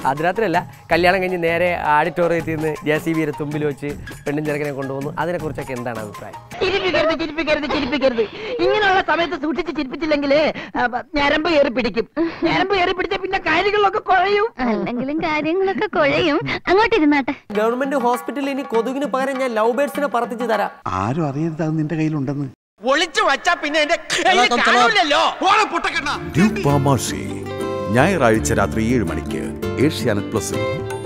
അതിരാത്രിയല്ല കല്യാണം കഴിഞ്ഞ് നേരെ ആഡിറ്റോറിയത്തിൽ നിന്ന് ജെ സി ബിയുടെ തുമ്പിൽ വെച്ച് പെണ്ണും ചെറുക്കനെ കൊണ്ടുപോകുന്നു അതിനെക്കുറിച്ചൊക്കെ എന്താണ് അഭിപ്രായം ചിരിപ്പിക്കരുത് ചിരിപ്പിക്കരുത് ചിരിപ്പിക്കരുത് ഇങ്ങനെയുള്ള സമയത്ത് സൂക്ഷിച്ച് ചിരിപ്പിച്ചില്ലെങ്കിൽ ഞരമ്പ് കയറി പിടിക്കും ഞരമ്പ് കയറി പിടിച്ച പിന്നെ കാര്യങ്ങളിലൊക്കെ കുഴയും അല്ലെങ്കിലും കാര്യങ്ങളൊക്കെ കുഴയും അങ്ങോട്ടിരുന്നാട്ടെ ഗവൺമെന്റ് ഹോസ്പിറ്റലിൽ ഇനി കൊതുകിന് പകരം ഞാൻ ലവ് ബേഡ്സിനെ പറത്തിച്ച് തരാം ആരും അറിയരുത് അത് നിന്റെ കയ്യിലുണ്ടെന്ന് ഒളിച്ചു വച്ചാ പിന്നെ എന്റെ കയ്യിൽ കാണൂലല്ലോ ഡ്യൂക്ക് പാമാഷി ഞായറാഴ്ച രാത്രി ഏഴ് മണിക്ക് ഏഷ്യാനെറ്റ് പ്ലസിൽ